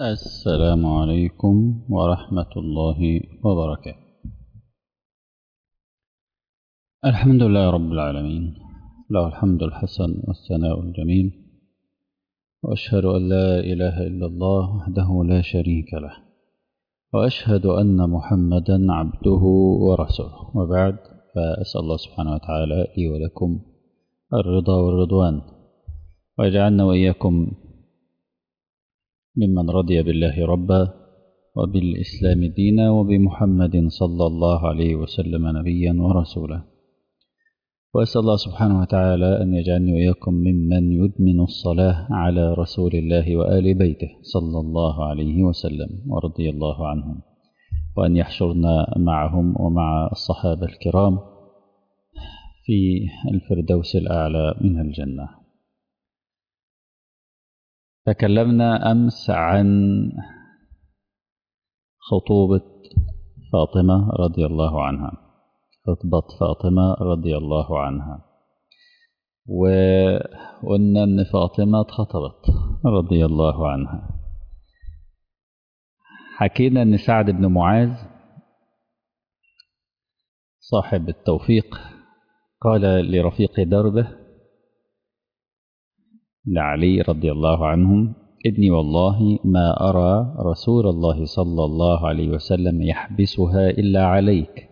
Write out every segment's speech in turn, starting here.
السلام عليكم ورحمة الله وبركاته الحمد لله رب العالمين له الحمد الحسن والثناء الجميل وأشهد أن لا إله إلا الله وحده لا شريك له وأشهد أن محمدا عبده ورسوله وبعد فأسأل الله سبحانه وتعالى لي ولكم الرضا والرضوان ويجعلنا وإياكم ممن رضي بالله ربا وبالإسلام دينا وبمحمد صلى الله عليه وسلم نبيا ورسولا وأسأل الله سبحانه وتعالى أن يجعلني وإياكم ممن يدمن الصلاة على رسول الله وآل بيته صلى الله عليه وسلم ورضي الله عنهم وأن يحشرنا معهم ومع الصحابة الكرام في الفردوس الأعلى من الجنة تكلمنا أمس عن خطوبة فاطمة رضي الله عنها خطبة فاطمة رضي الله عنها وقلنا أن فاطمة اتخطبت رضي الله عنها حكينا أن سعد بن معاذ صاحب التوفيق قال لرفيق دربه لعلي رضي الله عنهم إني والله ما أرى رسول الله صلى الله عليه وسلم يحبسها إلا عليك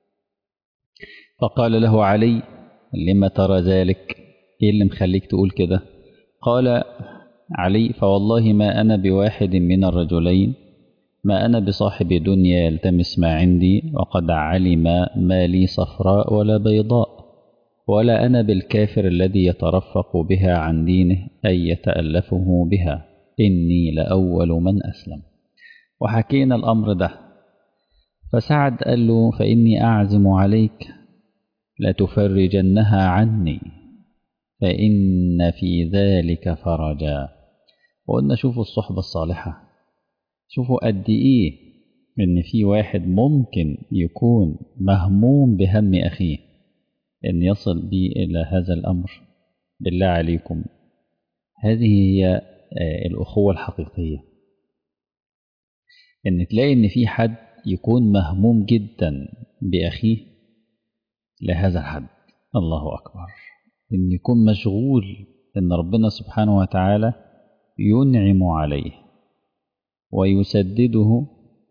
فقال له علي لما ترى ذلك إيه اللي مخليك تقول كده قال علي فوالله ما أنا بواحد من الرجلين ما أنا بصاحب دنيا يلتمس ما عندي وقد علم ما لي صفراء ولا بيضاء ولا أنا بالكافر الذي يترفق بها عن دينه أي يتألفه بها إني لأول من أسلم وحكينا الأمر ده فسعد قال له فإني أعزم عليك لتفرجنها عني فإن في ذلك فرجا وقلنا شوفوا الصحبة الصالحة شوفوا قد إيه إن في واحد ممكن يكون مهموم بهم أخيه أن يصل بي إلى هذا الأمر بالله عليكم هذه هي الأخوة الحقيقية أن تلاقي أن في حد يكون مهموم جدا بأخيه لهذا الحد الله أكبر أن يكون مشغول أن ربنا سبحانه وتعالى ينعم عليه ويسدده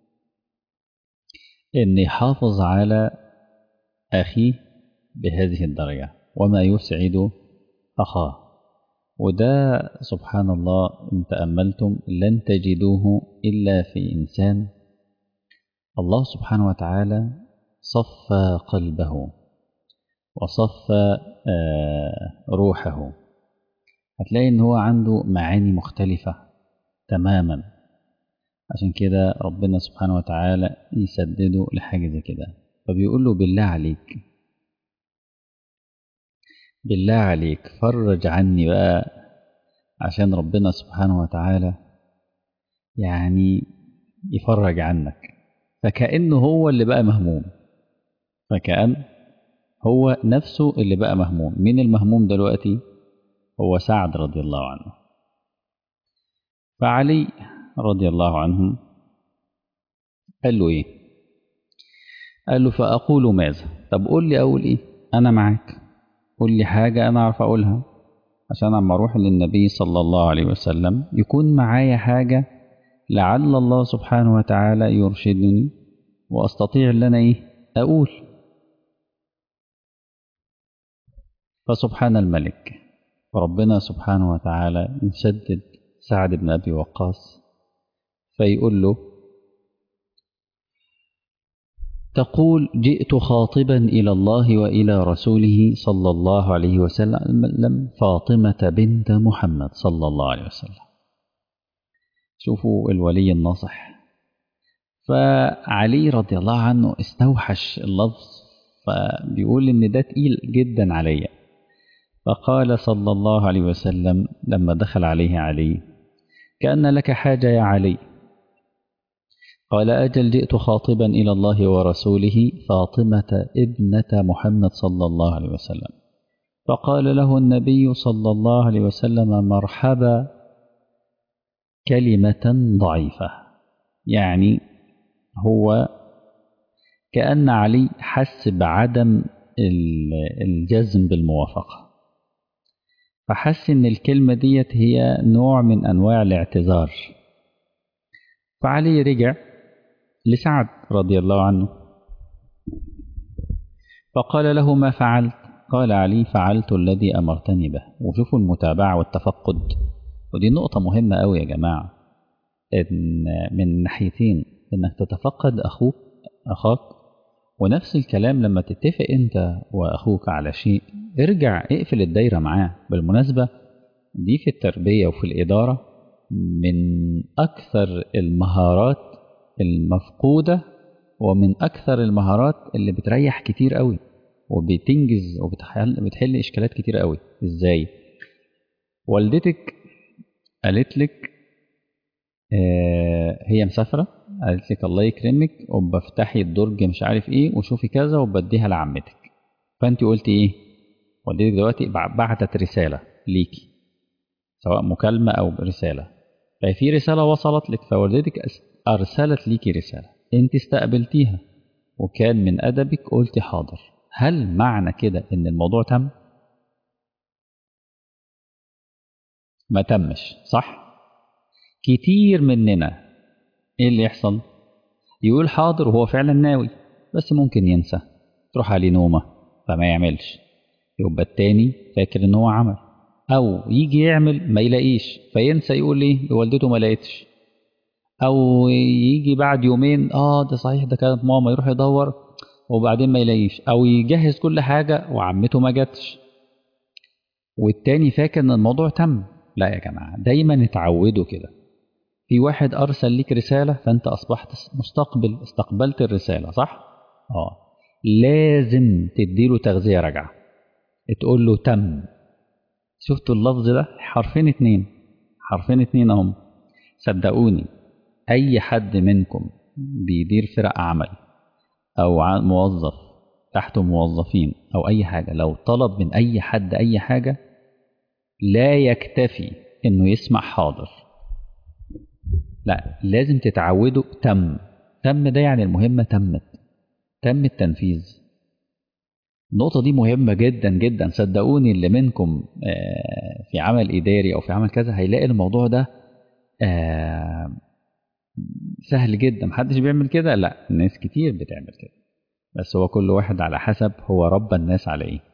أن يحافظ على أخيه بهذه الدرجة وما يسعد أخاه وده سبحان الله إن تأملتم لن تجدوه إلا في إنسان الله سبحانه وتعالى صفى قلبه وصفى روحه هتلاقي إن هو عنده معاني مختلفة تماما عشان كده ربنا سبحانه وتعالى يسدده لحاجة زي كده فبيقول له بالله عليك بالله عليك فرج عني بقى عشان ربنا سبحانه وتعالى يعني يفرج عنك فكأنه هو اللي بقى مهموم فكأن هو نفسه اللي بقى مهموم مين المهموم دلوقتي هو سعد رضي الله عنه فعلي رضي الله عنه قال له ايه قال له فأقول ماذا طب قول لي أقول ايه أنا معاك قول لي حاجة أنا أعرف أقولها عشان أما أروح للنبي صلى الله عليه وسلم يكون معايا حاجة لعل الله سبحانه وتعالى يرشدني وأستطيع أن أنا إيه أقول فسبحان الملك فربنا سبحانه وتعالى يسدد سعد بن أبي وقاص فيقول له تقول جئت خاطبا إلى الله وإلى رسوله صلى الله عليه وسلم فاطمة بنت محمد صلى الله عليه وسلم شوفوا الولي الناصح فعلي رضي الله عنه استوحش اللفظ فبيقول إن ده تقيل جدا عليا فقال صلى الله عليه وسلم لما دخل عليه علي كأن لك حاجة يا علي قال أجل جئت خاطبا إلى الله ورسوله فاطمة ابنة محمد صلى الله عليه وسلم فقال له النبي صلى الله عليه وسلم مرحبا كلمة ضعيفة يعني هو كأن علي حس بعدم الجزم بالموافقة فحس إن الكلمة ديت هي نوع من أنواع الاعتذار فعلي رجع لسعد رضي الله عنه فقال له ما فعلت قال علي فعلت الذي أمرتني به وشوفوا المتابعة والتفقد ودي نقطة مهمة أوي يا جماعة إن من ناحيتين إنك تتفقد أخوك أخاك ونفس الكلام لما تتفق أنت وأخوك على شيء ارجع اقفل الدايرة معاه بالمناسبة دي في التربية وفي الإدارة من أكثر المهارات المفقودة ومن أكثر المهارات اللي بتريح كتير قوي وبتنجز وبتحل بتحل إشكالات كتير قوي إزاي والدتك قالت لك آه هي مسافرة قالت لك الله يكرمك وبفتحي الدرج مش عارف ايه وشوفي كذا وبديها لعمتك فانت قلتي ايه والدتك دلوقتي بعتت رسالة ليكي سواء مكالمة أو رسالة ففي رسالة وصلت لك فوالدتك أرسلت ليكي رسالة أنت استقبلتيها وكان من أدبك قلت حاضر هل معنى كده إن الموضوع تم؟ ما تمش صح؟ كتير مننا إيه اللي يحصل؟ يقول حاضر وهو فعلا ناوي بس ممكن ينسى تروح عليه نومة فما يعملش يبقى التاني فاكر إن هو عمل أو يجي يعمل ما يلاقيش فينسى يقول إيه لوالدته ما لقيتش أو يجي بعد يومين آه ده صحيح ده كانت ماما يروح يدور وبعدين ما يلاقيش أو يجهز كل حاجة وعمته ما جاتش والتاني فاكر إن الموضوع تم لا يا جماعة دايما اتعودوا كده في واحد أرسل ليك رسالة فأنت أصبحت مستقبل استقبلت الرسالة صح؟ آه لازم تديله تغذية راجعة تقول له تم شفتوا اللفظ ده حرفين اتنين حرفين اتنين اهم صدقوني اي حد منكم بيدير فرق عمل او موظف تحته موظفين او اي حاجه لو طلب من اي حد اي حاجه لا يكتفي انه يسمع حاضر لا لازم تتعودوا تم تم ده يعني المهمه تمت تم التنفيذ النقطة دي مهمة جدا جدا صدقوني اللي منكم في عمل إداري أو في عمل كذا هيلاقي الموضوع ده سهل جدا محدش بيعمل كده لا ناس كتير بتعمل كده بس هو كل واحد على حسب هو ربى الناس على ايه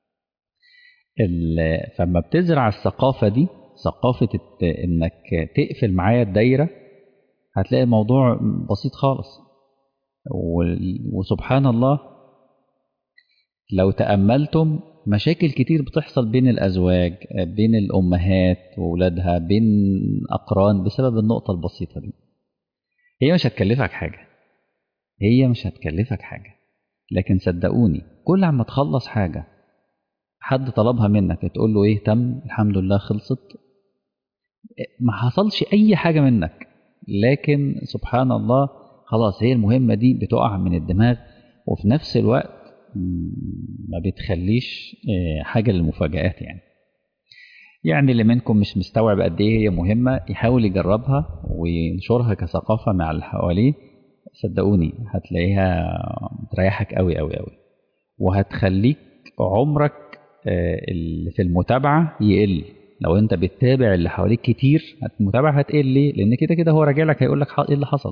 فما بتزرع الثقافة دي ثقافة انك تقفل معايا الدايرة هتلاقي الموضوع بسيط خالص وسبحان الله لو تأملتم مشاكل كتير بتحصل بين الأزواج بين الأمهات وولادها بين أقران بسبب النقطة البسيطة دي هي مش هتكلفك حاجة هي مش هتكلفك حاجة لكن صدقوني كل عما تخلص حاجة حد طلبها منك تقول له ايه تم الحمد لله خلصت ما حصلش أي حاجة منك لكن سبحان الله خلاص هي المهمة دي بتقع من الدماغ وفي نفس الوقت ما بتخليش حاجة للمفاجآت يعني يعني اللي منكم مش مستوعب قد ايه هي مهمة يحاول يجربها وينشرها كثقافة مع اللي حواليه صدقوني هتلاقيها تريحك قوي قوي قوي وهتخليك عمرك اللي في المتابعة يقل لو انت بتتابع اللي حواليك كتير المتابعة هتقل ليه؟ لان كده كده هو راجع لك هيقول لك ايه اللي حصل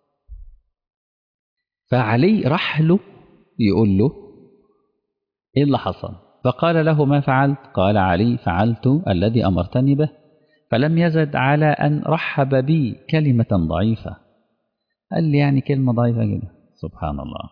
فعلي راح له يقول له ايه اللي حصل فقال له ما فعلت قال علي فعلت الذي امرتني به فلم يزد على ان رحب بي كلمه ضعيفه قال لي يعني كلمه ضعيفه كده سبحان الله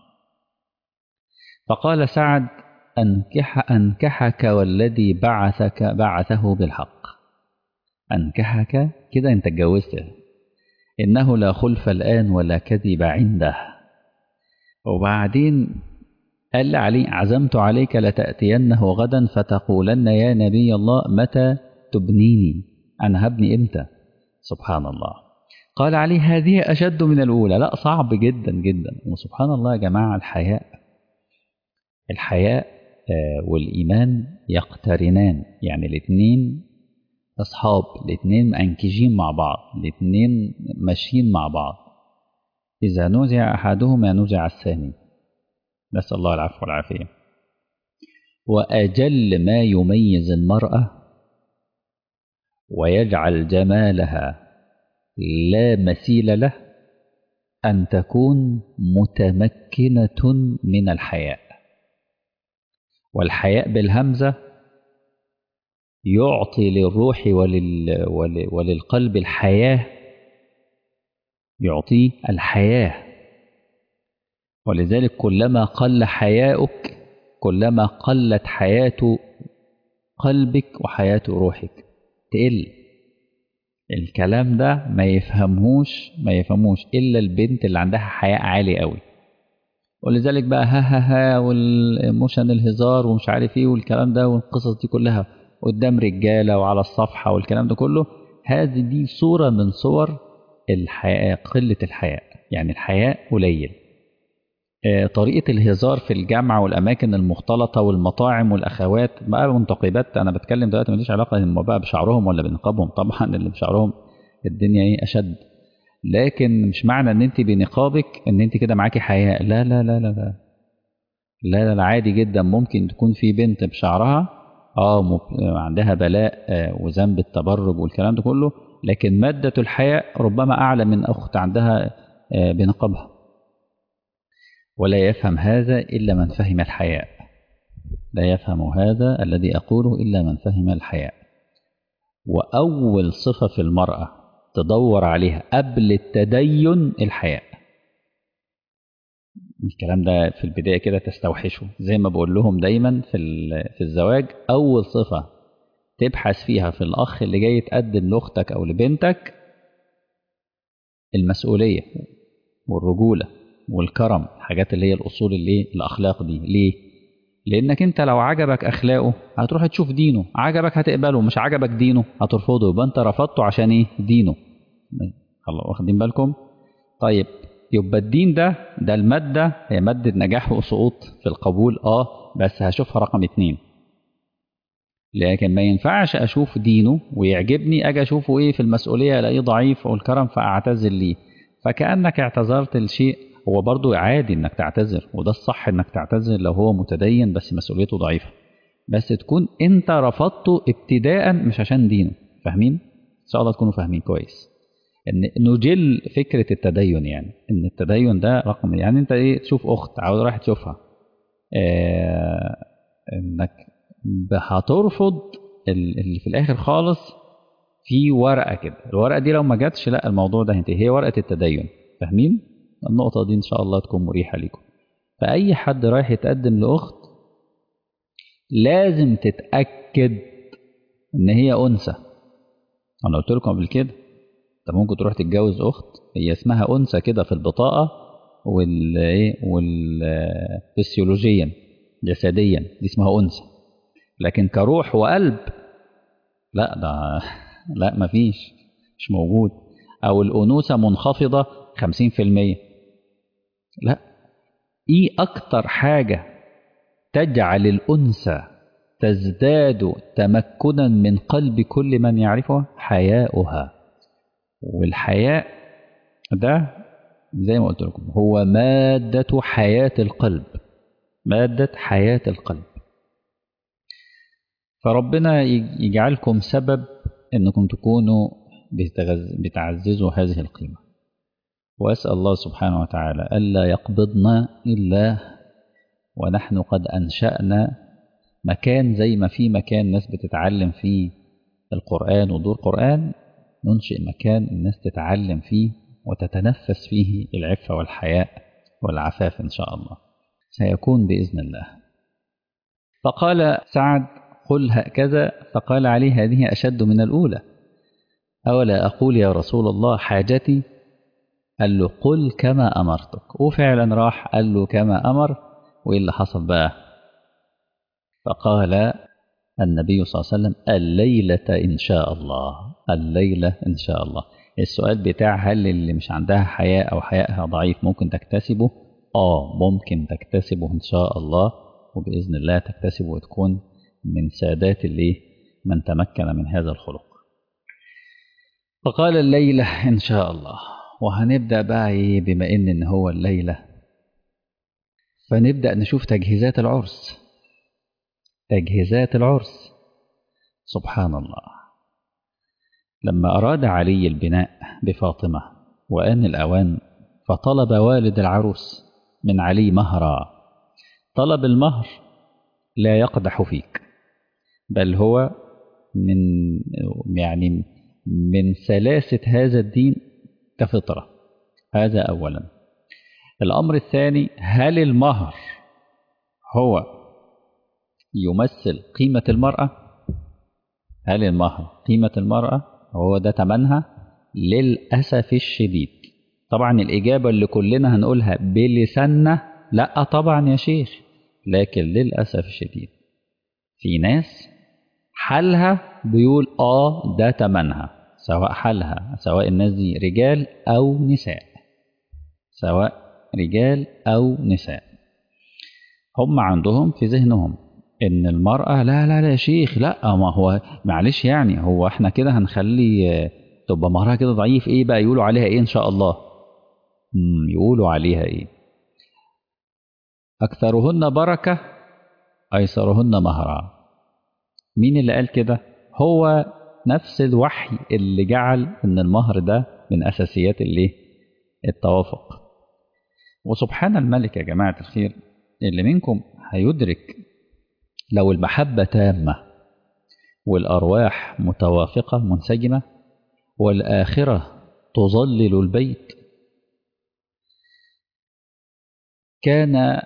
فقال سعد انكح انكحك والذي بعثك بعثه بالحق انكحك كده انت اتجوزت انه لا خلف الان ولا كذب عنده وبعدين قال علي عزمت عليك لتأتينه غدا فتقولن يا نبي الله متى تبنيني أنا هبني إمتى سبحان الله قال علي هذه أشد من الأولى لا صعب جدا جدا وسبحان الله يا جماعة الحياء الحياء والإيمان يقترنان يعني الاثنين أصحاب الاتنين مأنكجين مع بعض الاتنين ماشيين مع بعض إذا نزع أحدهما نزع الثاني نسأل الله العفو والعافية وأجل ما يميز المرأة ويجعل جمالها لا مثيل له أن تكون متمكنة من الحياء والحياء بالهمزة يعطي للروح ولل ول- وللقلب الحياة يعطيه الحياة ولذلك كلما قل حياؤك كلما قلت حياة قلبك وحياة روحك تقل الكلام ده ما يفهمهوش ما يفهموش إلا البنت اللي عندها حياء عالي قوي ولذلك بقى ها ها ها والموشن الهزار ومش عارف ايه والكلام ده والقصص دي كلها قدام رجاله وعلى الصفحه والكلام ده كله هذه دي صوره من صور الحياء قله الحياء يعني الحياء قليل آه، طريقه الهزار في الجامعه والاماكن المختلطه والمطاعم والاخوات بقى منتقبات انا بتكلم دلوقتي ماليش علاقه هم بقى بشعرهم ولا بنقابهم طبعا اللي بشعرهم الدنيا ايه اشد لكن مش معنى ان انت بنقابك ان انت كده معاكي حياء لا لا لا لا لا لا لا, لا عادي جدا ممكن تكون في بنت بشعرها اه مب- عندها بلاء آه، وذنب التبرج والكلام ده كله لكن مادة الحياء ربما أعلى من أخت عندها آه، بنقابها ولا يفهم هذا إلا من فهم الحياء لا يفهم هذا الذي أقوله إلا من فهم الحياء وأول صفة في المرأة تدور عليها قبل التدين الحياء الكلام ده في البداية كده تستوحشه زي ما بقول لهم دايما في ال- في الزواج أول صفة تبحث فيها في الأخ اللي جاي يتقدم لأختك أو لبنتك المسؤولية والرجولة والكرم الحاجات اللي هي الأصول اللي إيه؟ الأخلاق دي ليه؟ لأنك أنت لو عجبك أخلاقه هتروح تشوف دينه عجبك هتقبله مش عجبك دينه هترفضه يبقى أنت رفضته عشان إيه؟ دينه خلاص واخدين بالكم؟ طيب يبقى الدين ده ده المادة هي مادة نجاح وسقوط في القبول اه بس هشوفها رقم اتنين لكن ما ينفعش اشوف دينه ويعجبني اجي اشوفه ايه في المسؤوليه الاقيه ضعيف والكرم فاعتذر ليه فكانك اعتذرت لشيء هو برضو عادي انك تعتذر وده الصح انك تعتذر لو هو متدين بس مسؤوليته ضعيفه بس تكون انت رفضته ابتداء مش عشان دينه فاهمين ان شاء الله تكونوا فاهمين كويس ان نجل فكره التدين يعني ان التدين ده رقم يعني انت ايه تشوف اخت عاوز رايح تشوفها آه انك هترفض ال- اللي في الاخر خالص في ورقه كده الورقه دي لو ما جاتش لا الموضوع ده هينتهي هي ورقه التدين فاهمين النقطه دي ان شاء الله تكون مريحه ليكم فاي حد رايح يتقدم لاخت لازم تتاكد ان هي انثى انا قلت لكم قبل كده انت ممكن تروح تتجوز اخت هي اسمها انثى كده في البطاقه وال ايه وال فسيولوجيا جسديا دي اسمها انثى لكن كروح وقلب لا ده لا مفيش مش موجود او الانوثه منخفضه 50% لا ايه اكتر حاجه تجعل الانثى تزداد تمكنا من قلب كل من يعرفها حياؤها والحياء ده زي ما قلت لكم هو مادة حياة القلب مادة حياة القلب فربنا يجعلكم سبب انكم تكونوا بتغز- بتعززوا هذه القيمة وأسأل الله سبحانه وتعالى ألا يقبضنا إلا ونحن قد أنشأنا مكان زي ما في مكان ناس بتتعلم فيه القرآن ودور قرآن ننشئ مكان الناس تتعلم فيه وتتنفس فيه العفة والحياء والعفاف إن شاء الله سيكون بإذن الله فقال سعد قل هكذا فقال عليه هذه أشد من الأولى أولا أقول يا رسول الله حاجتي قال له قل كما أمرتك وفعلا راح قال له كما أمر وإيه اللي حصل بقى فقال النبي صلى الله عليه وسلم الليلة إن شاء الله الليلة إن شاء الله السؤال بتاع هل اللي مش عندها حياء أو حيائها ضعيف ممكن تكتسبه آه ممكن تكتسبه إن شاء الله وبإذن الله تكتسبه وتكون من سادات اللي من تمكن من هذا الخلق فقال الليلة إن شاء الله وهنبدأ بقى إيه بما إن إن هو الليلة فنبدأ نشوف تجهيزات العرس تجهيزات العرس سبحان الله لما أراد علي البناء بفاطمة وآن الأوان فطلب والد العروس من علي مهرا طلب المهر لا يقدح فيك بل هو من يعني من سلاسة هذا الدين كفطرة هذا أولا الأمر الثاني هل المهر هو يمثل قيمة المرأة هل المهر قيمة المرأة هو ده تمنها للأسف الشديد طبعا الإجابة اللي كلنا هنقولها بلساننا لا طبعا يا شيخ لكن للأسف الشديد في ناس حالها بيقول آه ده تمنها سواء حالها سواء الناس دي رجال أو نساء سواء رجال أو نساء هم عندهم في ذهنهم إن المرأة لا لا لا يا شيخ لا ما هو معلش يعني هو احنا كده هنخلي تبقى مهرها كده ضعيف ايه بقى يقولوا عليها ايه ان شاء الله مم يقولوا عليها ايه أكثرهن بركة أيسرهن مهرا مين اللي قال كده هو نفس الوحي اللي جعل ان المهر ده من اساسيات الايه التوافق وسبحان الملك يا جماعه الخير اللي منكم هيدرك لو المحبه تامه والارواح متوافقه منسجمه والاخره تظلل البيت كان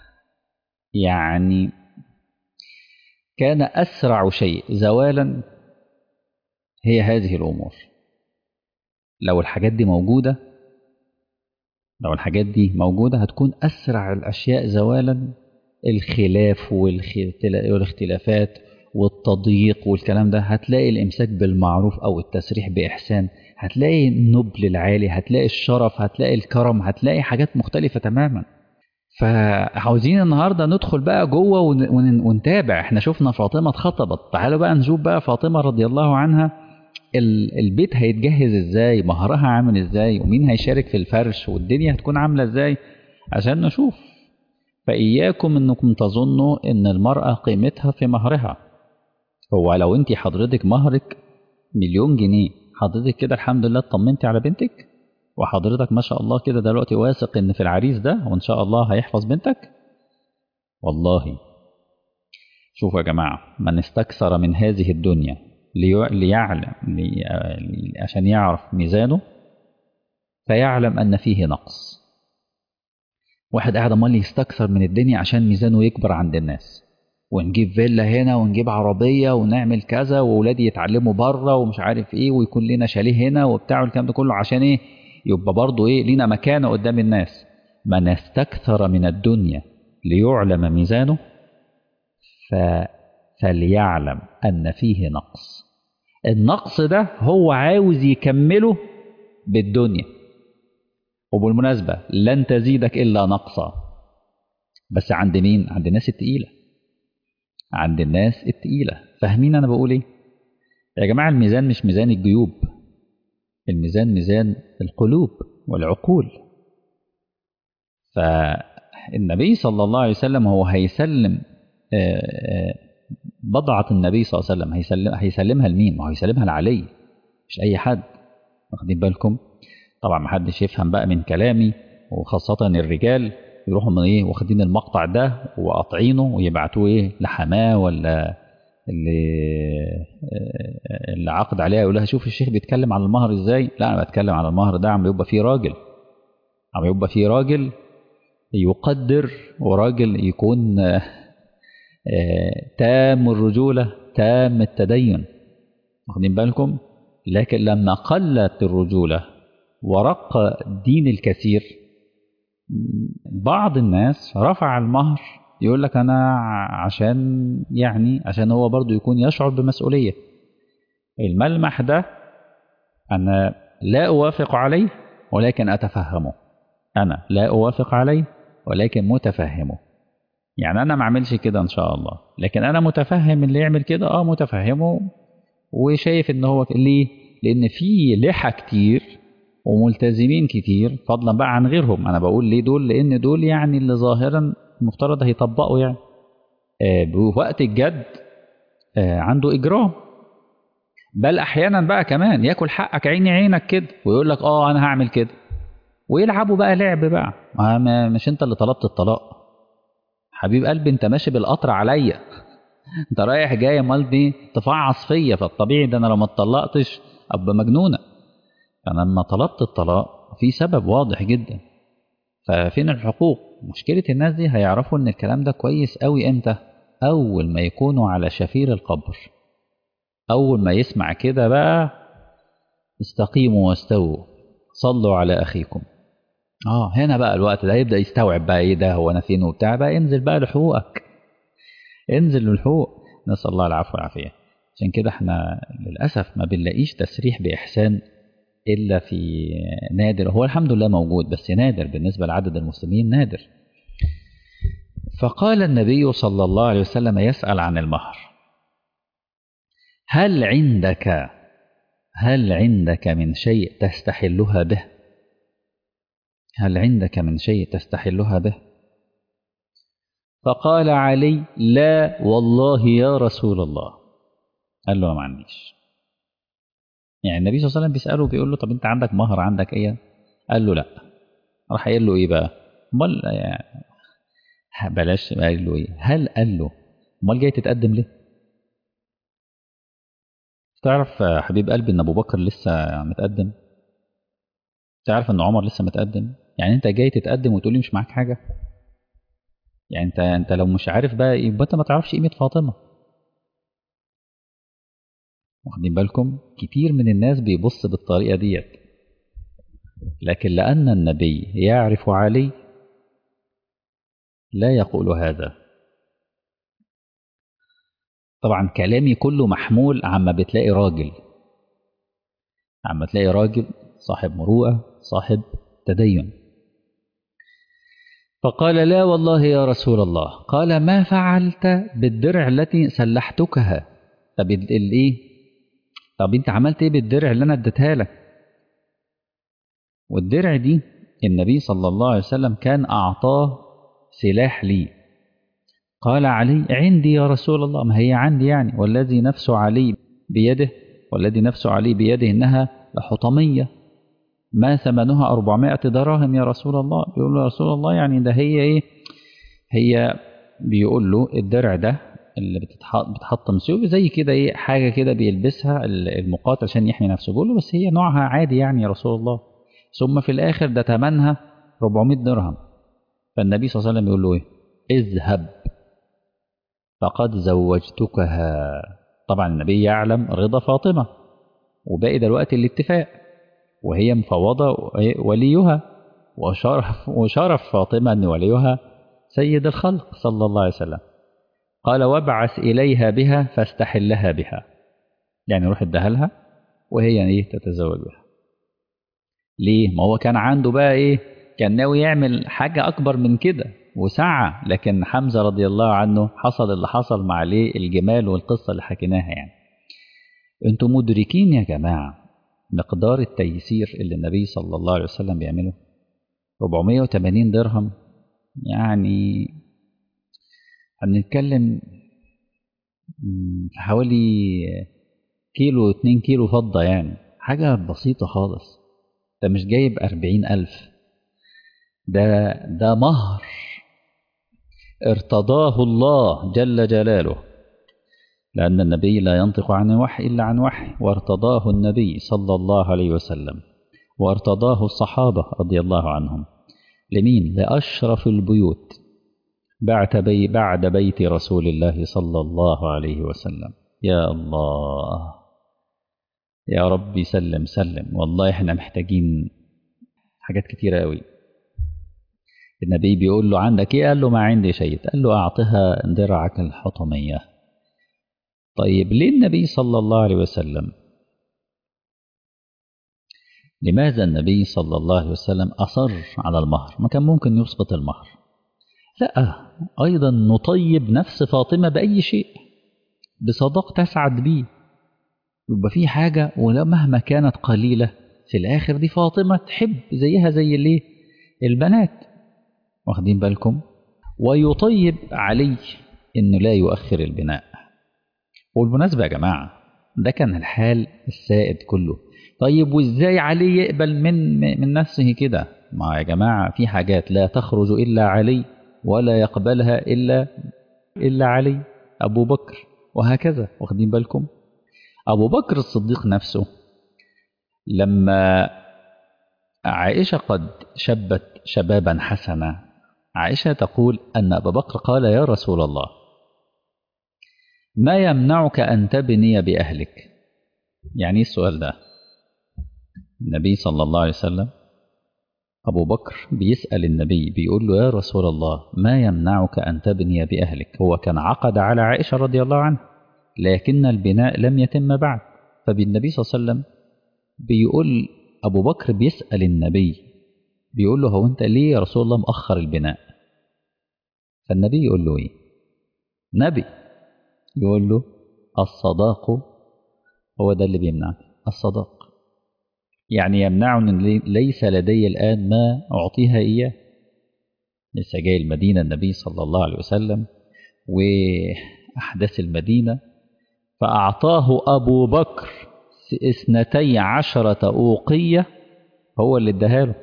يعني كان اسرع شيء زوالا هي هذه الأمور لو الحاجات دي موجودة لو الحاجات دي موجودة هتكون أسرع الأشياء زوالا الخلاف والاختلافات والتضييق والكلام ده هتلاقي الإمساك بالمعروف أو التسريح بإحسان هتلاقي النبل العالي هتلاقي الشرف هتلاقي الكرم هتلاقي حاجات مختلفة تماما فعاوزين النهارده ندخل بقى جوه ونتابع احنا شفنا فاطمه اتخطبت تعالوا بقى نشوف بقى فاطمه رضي الله عنها البيت هيتجهز ازاي مهرها عامل ازاي ومين هيشارك في الفرش والدنيا هتكون عامله ازاي عشان نشوف فإياكم انكم تظنوا ان المرأة قيمتها في مهرها هو لو انت حضرتك مهرك مليون جنيه حضرتك كده الحمد لله اطمنتي على بنتك وحضرتك ما شاء الله كده دلوقتي واثق ان في العريس ده وان شاء الله هيحفظ بنتك والله شوفوا يا جماعة من استكثر من هذه الدنيا ليعلم لي عشان يعرف ميزانه فيعلم أن فيه نقص واحد قاعد امال يستكثر من الدنيا عشان ميزانه يكبر عند الناس ونجيب فيلا هنا ونجيب عربية ونعمل كذا وولادي يتعلموا بره ومش عارف ايه ويكون لنا شاليه هنا وبتاع والكلام ده كله عشان ايه يبقى برضه ايه لينا مكانة قدام الناس من استكثر من الدنيا ليعلم ميزانه ف... فليعلم أن فيه نقص النقص ده هو عاوز يكمله بالدنيا وبالمناسبة لن تزيدك إلا نقصا بس عند مين؟ عند الناس التقيلة عند الناس التقيلة فاهمين أنا بقول إيه؟ يا جماعة الميزان مش ميزان الجيوب الميزان ميزان القلوب والعقول فالنبي صلى الله عليه وسلم هو هيسلم بضعة النبي صلى الله عليه وسلم هيسلم هيسلمها لمين؟ ما هو هيسلمها لعلي مش أي حد واخدين بالكم؟ طبعا ما حدش يفهم بقى من كلامي وخاصة الرجال يروحوا من ايه واخدين المقطع ده وقاطعينه ويبعتوه ايه لحماه ولا اللي اللي عقد عليها يقول لها شوف الشيخ بيتكلم عن المهر ازاي لا انا بتكلم عن المهر ده عم يبقى فيه راجل عم يبقى فيه راجل يقدر وراجل يكون تام الرجولة تام التدين واخدين بالكم لكن لما قلت الرجولة ورق دين الكثير بعض الناس رفع المهر يقول لك أنا عشان يعني عشان هو برضو يكون يشعر بمسؤولية الملمح ده أنا لا أوافق عليه ولكن أتفهمه أنا لا أوافق عليه ولكن متفهمه يعني أنا ما أعملش كده إن شاء الله لكن أنا متفهم اللي يعمل كده أه متفهمه وشايف إن هو ليه لأن في لحى كتير وملتزمين كتير فضلا بقى عن غيرهم أنا بقول ليه دول لأن دول يعني اللي ظاهرا المفترض هيطبقوا يعني آه بوقت الجد آه عنده إجرام بل أحيانا بقى كمان ياكل حقك عيني عينك كده ويقول لك اه أنا هعمل كده ويلعبوا بقى لعب بقى ما مش انت اللي طلبت الطلاق حبيب قلبي انت ماشي بالقطر عليا انت رايح جاي امال دي تفعص فيا فالطبيعي ده انا لو ما اتطلقتش ابقى مجنونه فانا لما طلبت الطلاق في سبب واضح جدا ففين الحقوق مشكله الناس دي هيعرفوا ان الكلام ده كويس قوي امتى اول ما يكونوا على شفير القبر اول ما يسمع كده بقى استقيموا واستووا صلوا على اخيكم اه هنا بقى الوقت ده يبدا يستوعب بقى ايه ده هو انا فين وبتاع بقى انزل بقى لحقوقك انزل للحقوق نسال الله العفو والعافيه عشان كده احنا للاسف ما بنلاقيش تسريح باحسان الا في نادر هو الحمد لله موجود بس نادر بالنسبه لعدد المسلمين نادر فقال النبي صلى الله عليه وسلم يسال عن المهر هل عندك هل عندك من شيء تستحلها به هل عندك من شيء تستحلها به فقال علي لا والله يا رسول الله قال له ما عنديش يعني النبي صلى الله عليه وسلم بيسأله بيقول له طب انت عندك مهر عندك ايه قال له لا راح قايل له ايه بقى امال يعني بلاش قال له ايه هل قال له امال جاي تتقدم ليه تعرف حبيب قلبي ان ابو بكر لسه متقدم تعرف ان عمر لسه متقدم يعني انت جاي تتقدم وتقول لي مش معاك حاجه يعني انت انت لو مش عارف بقى يبقى انت ما تعرفش قيمه فاطمه واخدين بالكم كتير من الناس بيبص بالطريقه ديت لكن لان النبي يعرف علي لا يقول هذا طبعا كلامي كله محمول عما بتلاقي راجل عما تلاقي راجل صاحب مروءه صاحب تدين فقال لا والله يا رسول الله قال ما فعلت بالدرع التي سلحتكها طب الايه طب انت عملت ايه بالدرع اللي انا اديتها لك والدرع دي النبي صلى الله عليه وسلم كان اعطاه سلاح لي قال علي عندي يا رسول الله ما هي عندي يعني والذي نفس علي بيده والذي نفس علي بيده انها لحطميه ما ثمنها 400 دراهم يا رسول الله بيقول له يا رسول الله يعني ده هي ايه هي بيقول له الدرع ده اللي بتتحط بتحط مسيوب زي كده ايه حاجه كده بيلبسها المقاتل عشان يحمي نفسه بيقول له بس هي نوعها عادي يعني يا رسول الله ثم في الاخر ده ثمنها 400 درهم فالنبي صلى الله عليه وسلم يقول له ايه اذهب فقد زوجتكها طبعا النبي يعلم رضا فاطمه وباقي دلوقتي الاتفاق وهي مفوضة وليها وشرف, وشرف فاطمة أن وليها سيد الخلق صلى الله عليه وسلم قال وابعث إليها بها فاستحلها بها يعني روح ادها لها وهي ايه تتزوج بها ليه ما هو كان عنده بقى ايه كان ناوي يعمل حاجة أكبر من كده وسعى لكن حمزة رضي الله عنه حصل اللي حصل مع ليه الجمال والقصة اللي حكيناها يعني انتم مدركين يا جماعة مقدار التيسير اللي النبي صلى الله عليه وسلم بيعمله 480 درهم يعني هنتكلم في حوالي كيلو 2 كيلو فضة يعني حاجة بسيطة خالص ده مش جايب أربعين ألف ده ده مهر ارتضاه الله جل جلاله لأن النبي لا ينطق عن وحي إلا عن وحي وارتضاه النبي صلى الله عليه وسلم وارتضاه الصحابة رضي الله عنهم لمين؟ لأشرف البيوت بعد, بي بعد بيت رسول الله صلى الله عليه وسلم يا الله يا ربي سلم سلم والله احنا محتاجين حاجات كتيرة قوي النبي بيقول له عندك ايه قال له ما عندي شيء قال له اعطها درعك الحطميه طيب ليه النبي صلى الله عليه وسلم لماذا النبي صلى الله عليه وسلم أصر على المهر ما كان ممكن يسقط المهر لا أيضا نطيب نفس فاطمة بأي شيء بصداق تسعد به يبقى في حاجة ومهما كانت قليلة في الآخر دي فاطمة تحب زيها زي الايه البنات واخدين بالكم ويطيب علي انه لا يؤخر البناء والمناسبة يا جماعة ده كان الحال السائد كله طيب وازاي علي يقبل من من نفسه كده ما يا جماعة في حاجات لا تخرج إلا علي ولا يقبلها إلا إلا علي أبو بكر وهكذا واخدين بالكم أبو بكر الصديق نفسه لما عائشة قد شبت شبابا حسنا عائشة تقول أن أبا بكر قال يا رسول الله ما يمنعك أن تبني بأهلك يعني السؤال ده النبي صلى الله عليه وسلم أبو بكر بيسأل النبي بيقول له يا رسول الله ما يمنعك أن تبني بأهلك هو كان عقد على عائشة رضي الله عنها لكن البناء لم يتم بعد فبالنبي صلى الله عليه وسلم بيقول أبو بكر بيسأل النبي بيقول له هو أنت ليه يا رسول الله مأخر البناء فالنبي يقول له إيه نبي يقول له الصداق هو ده اللي بيمنعك الصداق يعني يمنعني ليس لدي الآن ما أعطيها إياه لسه جاي المدينة النبي صلى الله عليه وسلم وأحداث المدينة فأعطاه أبو بكر اثنتي عشرة أوقية هو اللي اداها له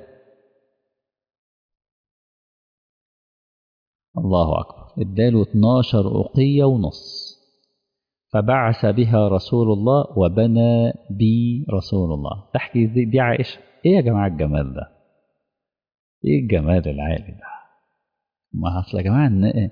الله أكبر اداله 12 أوقية ونص فبعث بها رسول الله وبنى بي رسول الله تحكي دي, دي عائشة ايه يا جماعة الجمال ده ايه الجمال العالي ده ما اصل يا جماعة ان إيه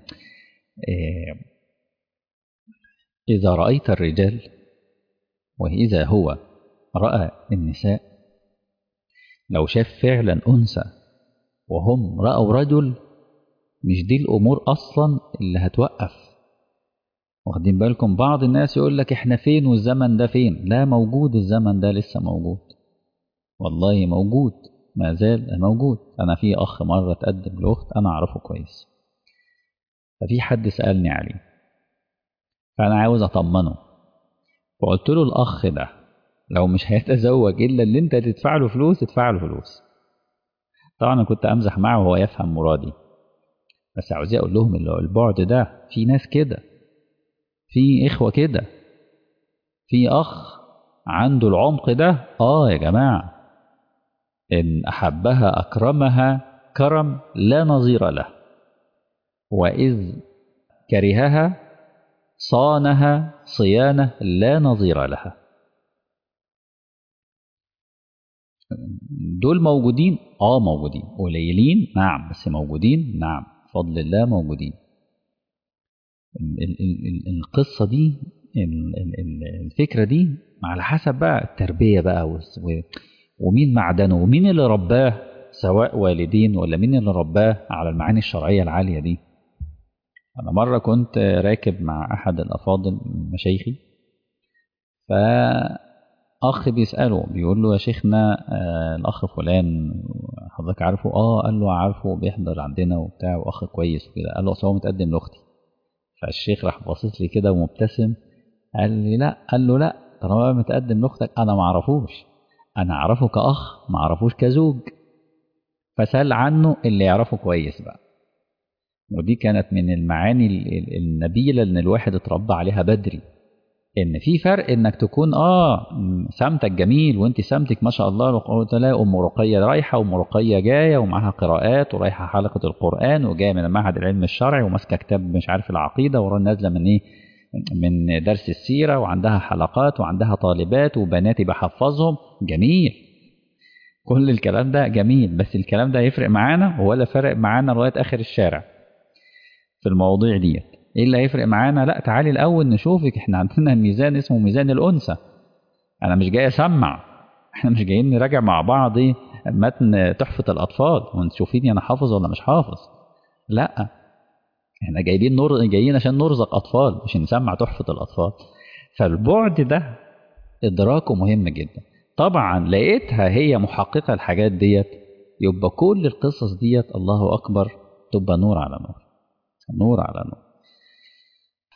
اذا رأيت الرجال واذا هو رأى النساء لو شاف فعلا أنثى وهم رأوا رجل مش دي الأمور أصلا اللي هتوقف واخدين بالكم بعض الناس يقول لك احنا فين والزمن ده فين لا موجود الزمن ده لسه موجود والله موجود ما زال موجود انا في اخ مره تقدم لاخت انا اعرفه كويس ففي حد سالني عليه فانا عاوز اطمنه فقلت له الاخ ده لو مش هيتزوج الا اللي انت تدفع له فلوس تدفع له فلوس طبعا انا كنت امزح معه وهو يفهم مرادي بس عاوز اقول لهم اللي البعد ده في ناس كده في إخوة كده في أخ عنده العمق ده آه يا جماعة إن أحبها أكرمها كرم لا نظير له وإذ كرهها صانها صيانة لا نظير لها دول موجودين آه موجودين قليلين نعم بس موجودين نعم بفضل الله موجودين القصة دي الفكرة دي على حسب بقى التربية بقى ومين معدنه ومين اللي رباه سواء والدين ولا مين اللي رباه على المعاني الشرعية العالية دي أنا مرة كنت راكب مع أحد الأفاضل مشايخي فأخ بيسأله بيقول له يا شيخنا آه الأخ فلان حضرتك عارفه؟ آه قال له عارفه بيحضر عندنا وبتاع وأخ كويس وكده قال له أصل هو متقدم لأختي فالشيخ راح باصص لي كده ومبتسم قال لي لا قال له لا طالما متقدم لاختك انا ما اعرفوش انا اعرفه كاخ ما اعرفوش كزوج فسال عنه اللي يعرفه كويس بقى ودي كانت من المعاني النبيله ان الواحد اتربى عليها بدري ان في فرق انك تكون اه سمتك جميل وانت سمتك ما شاء الله تلاقي ام رقيه رايحه وام رقيه جايه ومعاها قراءات ورايحه حلقه القران وجايه من المعهد العلمي الشرعي وماسكه كتاب مش عارف العقيده ورا نازله من ايه من درس السيره وعندها حلقات وعندها طالبات وبناتي بحفظهم جميل كل الكلام ده جميل بس الكلام ده يفرق معانا ولا فرق معانا لغايه اخر الشارع في المواضيع ديت ايه اللي هيفرق معانا لا تعالي الاول نشوفك احنا عندنا ميزان اسمه ميزان الانثى انا مش جاي اسمع احنا مش جايين نراجع مع بعض ايه متن تحفه الاطفال وانت شوفيني انا حافظ ولا مش حافظ لا احنا جايبين نور جايين عشان نرزق اطفال مش نسمع تحفه الاطفال فالبعد ده ادراكه مهم جدا طبعا لقيتها هي محققه الحاجات ديت يبقى كل القصص ديت الله اكبر تبقى نور على نور نور على نور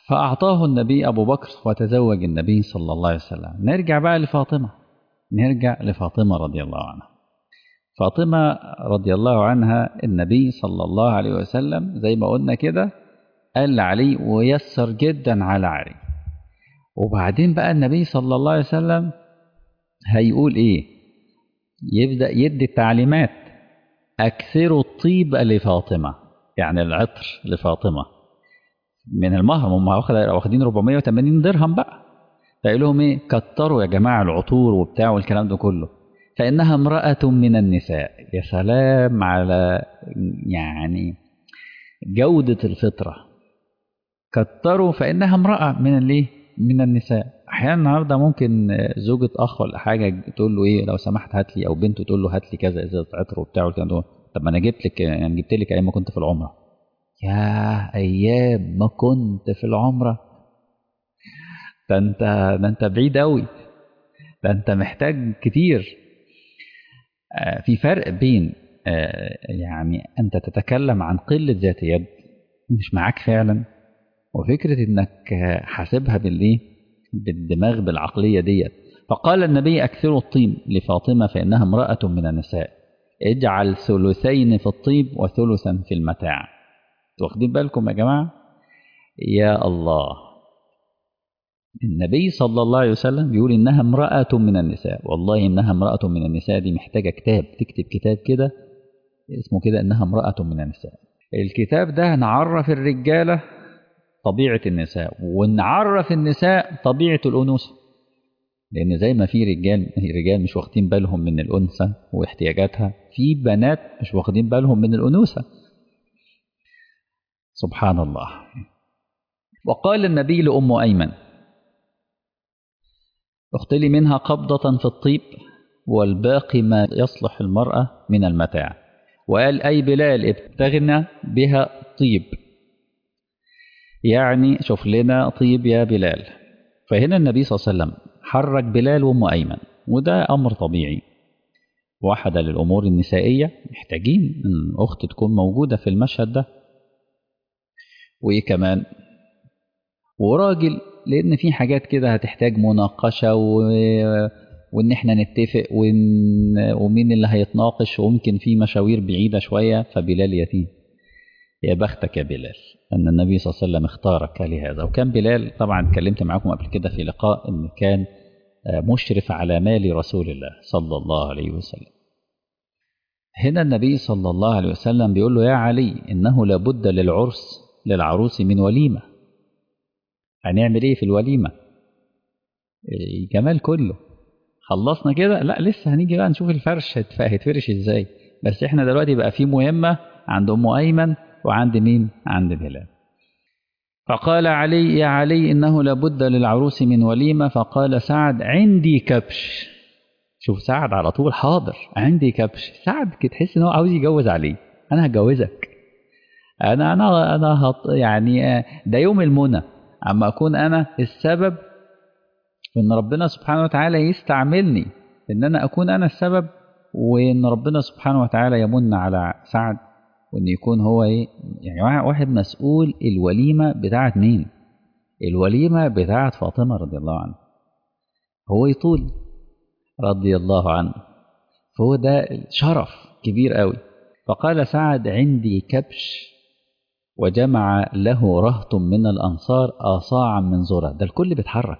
فأعطاه النبي أبو بكر وتزوج النبي صلى الله عليه وسلم نرجع بقى لفاطمة نرجع لفاطمة رضي الله عنها فاطمة رضي الله عنها النبي صلى الله عليه وسلم زي ما قلنا كده قال علي ويسر جدا على علي وبعدين بقى النبي صلى الله عليه وسلم هيقول ايه يبدأ يدي التعليمات أكثروا الطيب لفاطمة يعني العطر لفاطمة من المهر هم واخدين 480 درهم بقى فيقول لهم ايه كتروا يا جماعة العطور وبتاع والكلام ده كله فإنها امرأة من النساء يا سلام على يعني جودة الفطرة كتروا فإنها امرأة من الايه من النساء احيانا النهارده ممكن زوجة اخ ولا حاجه تقول له ايه لو سمحت هات لي او بنته تقول له هات لي كذا ازازه عطر وبتاع والكلام ده طب ما انا جبت لك يعني جبت لك ايام ما كنت في العمره يا ايام ما كنت في العمره ده انت ده انت بعيد قوي ده انت محتاج كتير آه في فرق بين آه يعني انت تتكلم عن قله ذات يد مش معاك فعلا وفكره انك حاسبها بالايه بالدماغ بالعقليه ديت فقال النبي اكثروا الطيب لفاطمه فانها امراه من النساء اجعل ثلثين في الطيب وثلثا في المتاع واخدين بالكم يا جماعه يا الله النبي صلى الله عليه وسلم بيقول انها امراه من النساء والله انها امراه من النساء دي محتاجه كتاب تكتب كتاب كده اسمه كده انها امراه من النساء الكتاب ده نعرف الرجاله طبيعه النساء ونعرف النساء طبيعه الانوثه لان زي ما في رجال رجال مش واخدين بالهم من الانثى واحتياجاتها في بنات مش واخدين بالهم من الانوثه سبحان الله وقال النبي لام ايمن اختلي منها قبضة في الطيب والباقي ما يصلح المرأة من المتاع وقال أي بلال ابتغنا بها طيب يعني شوف لنا طيب يا بلال فهنا النبي صلى الله عليه وسلم حرك بلال وام أيمن وده أمر طبيعي واحدة للأمور النسائية محتاجين أن أخت تكون موجودة في المشهد ده وإيه كمان وراجل لان في حاجات كده هتحتاج مناقشه و... وان احنا نتفق وإن... ومين اللي هيتناقش وممكن في مشاوير بعيده شويه فبلال يتيم يا بختك يا بلال ان النبي صلى الله عليه وسلم اختارك لهذا وكان بلال طبعا اتكلمت معاكم قبل كده في لقاء ان كان مشرف على مال رسول الله صلى الله عليه وسلم هنا النبي صلى الله عليه وسلم بيقول له يا علي انه لابد للعرس للعروس من وليمه هنعمل ايه في الوليمة الجمال كله خلصنا كده لا لسه هنيجي بقى نشوف الفرش هيتفرش ازاي بس احنا دلوقتي بقى في مهمة عند ام ايمن وعند مين عند بلال فقال علي يا علي انه لابد للعروس من وليمة فقال سعد عندي كبش شوف سعد على طول حاضر عندي كبش سعد كده تحس ان هو عاوز يجوز عليه انا هتجوزك انا انا انا هط يعني ده يوم المنى اما اكون انا السبب ان ربنا سبحانه وتعالى يستعملني ان انا اكون انا السبب وان ربنا سبحانه وتعالى يمن على سعد وان يكون هو ايه يعني واحد مسؤول الوليمه بتاعت مين الوليمه بتاعت فاطمه رضي الله عنها هو يطول رضي الله عنه فهو ده شرف كبير قوي فقال سعد عندي كبش وجمع له رهط من الأنصار آصاعا من ذرة ده الكل بيتحرك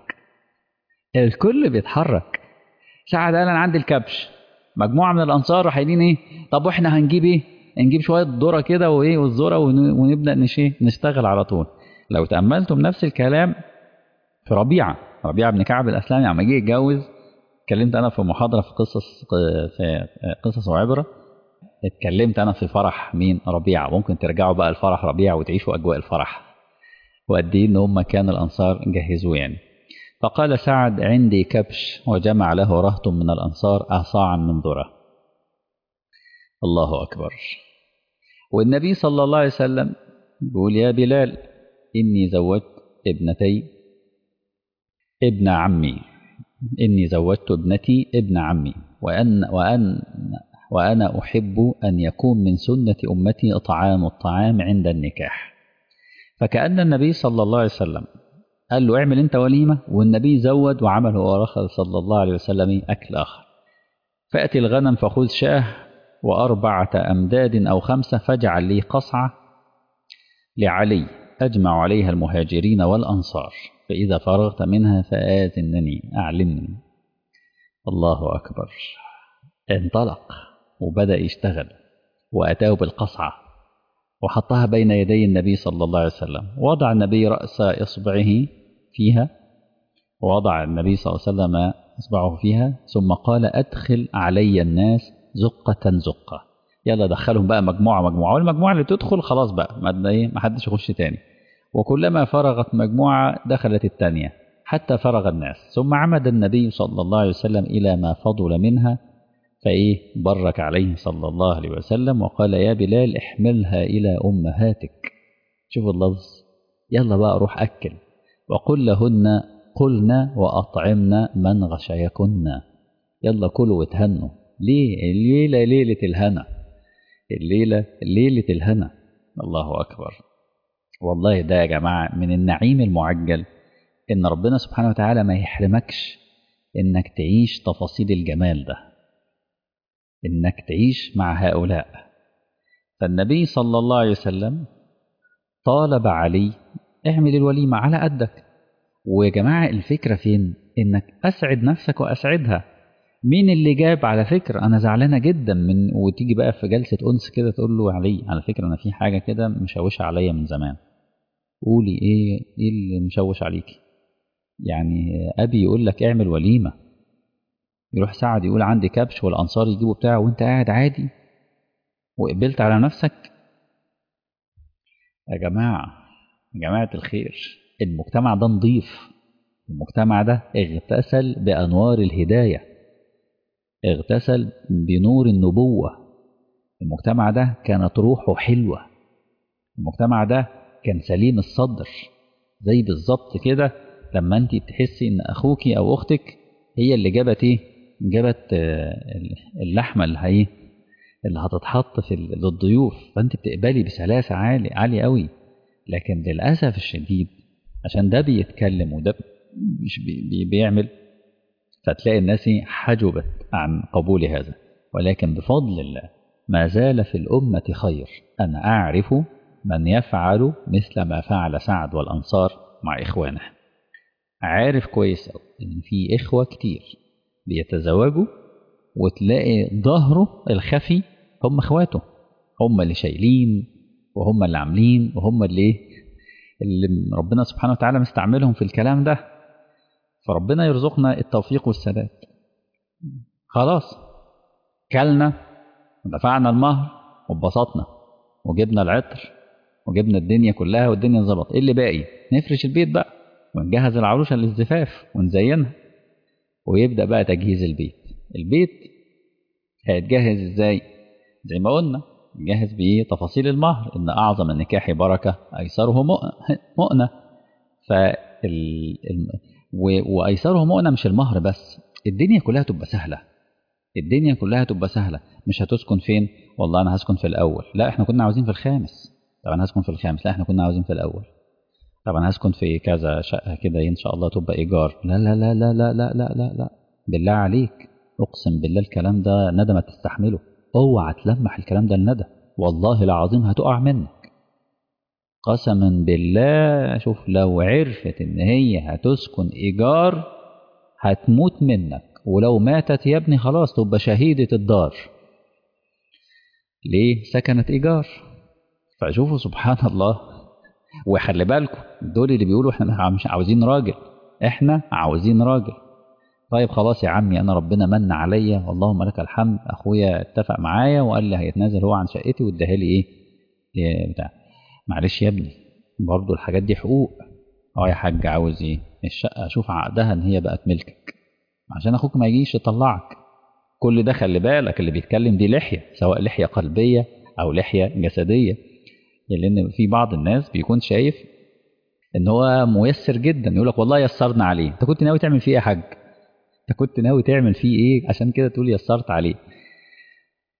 الكل بيتحرك سعد قال أنا عندي الكبش مجموعة من الأنصار راح قايلين إيه طب وإحنا هنجيب إيه نجيب شوية ذرة كده وإيه والذرة ونبدأ نشي نشتغل على طول لو تأملتم نفس الكلام في ربيعة ربيعة بن كعب الأسلامي عم جه يتجوز اتكلمت أنا في محاضرة في قصص في قصص وعبرة اتكلمت انا في فرح مين ربيعه ممكن ترجعوا بقى لفرح ربيعه وتعيشوا اجواء الفرح وقد ايه ان هم كان الانصار جهزوه يعني فقال سعد عندي كبش وجمع له رهط من الانصار اصاعا من ذره الله اكبر والنبي صلى الله عليه وسلم بيقول يا بلال اني زوجت ابنتي ابن عمي اني زوجت ابنتي ابن عمي وان وان وأنا أحب أن يكون من سنة أمتي إطعام الطعام عند النكاح فكأن النبي صلى الله عليه وسلم قال له اعمل انت وليمة والنبي زود وعمل هو رخص صلى الله عليه وسلم أكل آخر فأتي الغنم فخذ شاه وأربعة أمداد أو خمسة فاجعل لي قصعة لعلي أجمع عليها المهاجرين والأنصار فإذا فرغت منها فآذنني أعلمني الله أكبر انطلق وبدأ يشتغل وأتاه بالقصعة وحطها بين يدي النبي صلى الله عليه وسلم وضع النبي رأس إصبعه فيها ووضع النبي صلى الله عليه وسلم إصبعه فيها ثم قال أدخل علي الناس زقة زقة يلا دخلهم بقى مجموعة مجموعة والمجموعة اللي تدخل خلاص بقى ما حدش يخش تاني وكلما فرغت مجموعة دخلت الثانية حتى فرغ الناس ثم عمد النبي صلى الله عليه وسلم إلى ما فضل منها فإيه برك عليه صلى الله عليه وسلم وقال يا بلال احملها إلى أمهاتك شوف اللفظ يلا بقى روح أكل وقل لهن قلنا وأطعمنا من غشيكن يلا كلوا وتهنوا ليه الليلة ليلة الهنا الليلة ليلة الهنا الله أكبر والله ده يا جماعة من النعيم المعجل إن ربنا سبحانه وتعالى ما يحرمكش إنك تعيش تفاصيل الجمال ده إنك تعيش مع هؤلاء فالنبي صلى الله عليه وسلم طالب علي اعمل الوليمة على قدك ويا جماعة الفكرة فين إنك أسعد نفسك وأسعدها مين اللي جاب على فكرة أنا زعلانة جدا من وتيجي بقى في جلسة أنس كده تقول له علي على فكرة أنا في حاجة كده مشوشة عليا من زمان قولي إيه إيه اللي مشوش عليكي يعني أبي يقول لك اعمل وليمة يروح سعد يقول عندي كبش والأنصار يجيبوا بتاعه وأنت قاعد عادي وقبلت على نفسك يا جماعة يا جماعة الخير المجتمع ده نضيف المجتمع ده اغتسل بأنوار الهداية اغتسل بنور النبوة المجتمع ده كانت روحه حلوة المجتمع ده كان سليم الصدر زي بالظبط كده لما انت تحسي ان اخوك او اختك هي اللي جابت ايه جابت اللحمه اللي هي اللي هتتحط في للضيوف فانت بتقبلي بسلاسه عالي عاليه قوي لكن للاسف الشديد عشان ده بيتكلم وده مش بي بيعمل فتلاقي الناس حجبت عن قبول هذا ولكن بفضل الله ما زال في الأمة خير أنا أعرف من يفعل مثل ما فعل سعد والأنصار مع إخوانه عارف كويس إن في إخوة كتير بيتزوجوا وتلاقي ظهره الخفي هم إخواته هم اللي شايلين وهم اللي عاملين وهم اللي اللي ربنا سبحانه وتعالى مستعملهم في الكلام ده فربنا يرزقنا التوفيق والسداد خلاص كلنا ودفعنا المهر واتبسطنا وجبنا العطر وجبنا الدنيا كلها والدنيا ظبط ايه اللي باقي نفرش البيت بقى ونجهز العروسه للزفاف ونزينها ويبدا بقى تجهيز البيت البيت هيتجهز ازاي زي ما قلنا نجهز بايه تفاصيل المهر ان اعظم النكاح بركه ايسره مؤنه فال وايسره مؤنه مش المهر بس الدنيا كلها تبقى سهله الدنيا كلها تبقى سهله مش هتسكن فين والله انا هسكن في الاول لا احنا كنا عاوزين في الخامس طب انا هسكن في الخامس لا احنا كنا عاوزين في الاول طب انا هسكن في كذا شقه كده ان شاء الله تبقى ايجار لا لا لا لا لا لا لا لا, لا. بالله عليك اقسم بالله الكلام ده ندى ما تستحمله اوعى تلمح الكلام ده لندى والله العظيم هتقع منك قسما بالله شوف لو عرفت ان هي هتسكن ايجار هتموت منك ولو ماتت يا ابني خلاص تبقى شهيدة الدار ليه سكنت ايجار فشوفوا سبحان الله وخلي بالكم دول اللي بيقولوا احنا مش عاوزين راجل احنا عاوزين راجل طيب خلاص يا عمي انا ربنا من عليا اللهم لك الحمد اخويا اتفق معايا وقال لي هيتنازل هو عن شقتي واداها لي ايه, إيه بتاع معلش يا ابني برضه الحاجات دي حقوق اه يا حاج عاوز ايه الشقه اشوف عقدها ان هي بقت ملكك عشان اخوك ما يجيش يطلعك كل ده خلي بالك اللي بيتكلم دي لحيه سواء لحيه قلبيه او لحيه جسديه لان في بعض الناس بيكون شايف ان هو ميسر جدا يقول لك والله يسرنا عليه انت كنت ناوي تعمل فيه ايه يا حاج انت كنت ناوي تعمل فيه ايه عشان كده تقول يسرت عليه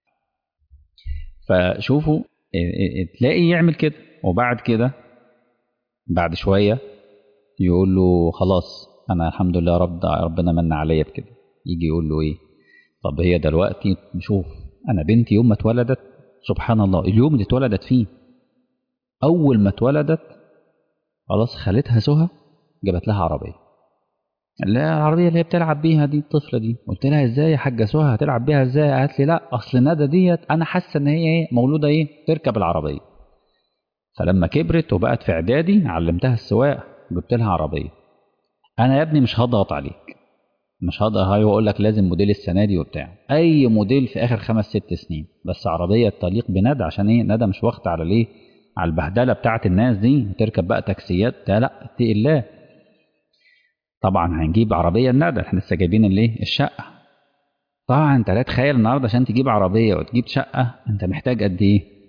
فشوفوا تلاقي يعمل كده وبعد كده بعد شوية يقول له خلاص أنا الحمد لله رب ربنا من عليا بكده يجي يقول له إيه طب هي دلوقتي نشوف أنا بنتي يوم ما اتولدت سبحان الله اليوم اللي اتولدت فيه أول ما اتولدت خلاص خالتها سهى جابت لها عربية اللي هي العربية اللي هي بتلعب بيها دي الطفلة دي قلت لها ازاي يا حاجة سهى هتلعب بيها ازاي قالت لي لا اصل ندى ديت انا حاسة ان هي ايه مولودة ايه تركب العربية فلما كبرت وبقت في اعدادي علمتها السواقة جبت لها عربية انا يا ابني مش هضغط عليك مش هقدر هاي واقول لك لازم موديل السنه دي وبتاع اي موديل في اخر خمس ست سنين بس عربيه تليق بندى عشان ايه ندى مش واخده على ليه على البهدله بتاعه الناس دي تركب بقى تاكسيات لا لا اتقي الله طبعا هنجيب عربيه لندى احنا لسه جايبين الايه الشقه طبعا انت لا تخيل النهارده عشان تجيب عربيه وتجيب شقه انت محتاج قد ايه